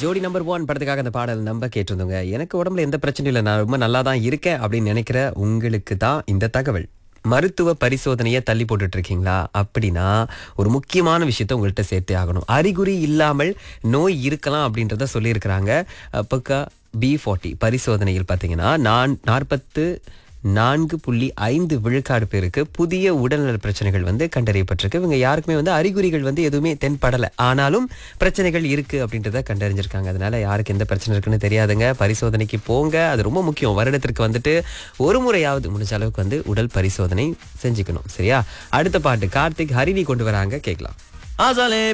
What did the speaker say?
ஜோடி number one படத்துக்காக அந்த பாடல் நம்ம கேட்டிருந்தோங்க எனக்கு உடம்புல எந்த பிரச்சனையும் இல்லை நான் ரொம்ப நல்லா தான் இருக்கேன் அப்படின்னு நினைக்கிற உங்களுக்கு தான் இந்த தகவல் மருத்துவ பரிசோதனையை தள்ளி போட்டுட்டு இருக்கீங்களா அப்படின்னா ஒரு முக்கியமான விஷயத்த உங்கள்கிட்ட சேர்த்தே ஆகணும் அறிகுறி இல்லாமல் நோய் இருக்கலாம் அப்படின்றத சொல்லியிருக்கிறாங்க பக்கா பி ஃபார்ட்டி பரிசோதனையில் பார்த்தீங்கன்னா நான் நாற்பத்து நான்கு புள்ளி ஐந்து விழுக்காடு பேருக்கு புதிய உடல்நல பிரச்சனைகள் வந்து கண்டறியப்பட்டிருக்கு இவங்க யாருக்குமே வந்து அறிகுறிகள் வந்து எதுவுமே தென்படலை ஆனாலும் பிரச்சனைகள் இருக்கு அப்படின்றத கண்டறிஞ்சிருக்காங்க அதனால யாருக்கு எந்த பிரச்சனை இருக்குன்னு தெரியாதுங்க பரிசோதனைக்கு போங்க அது ரொம்ப முக்கியம் வருடத்திற்கு வந்துட்டு ஒரு முறையாவது முடிஞ்ச அளவுக்கு வந்து உடல் பரிசோதனை செஞ்சுக்கணும் சரியா அடுத்த பாட்டு கார்த்திக் ஹரிணி கொண்டு வராங்க கேட்கலாம் ஆசாலே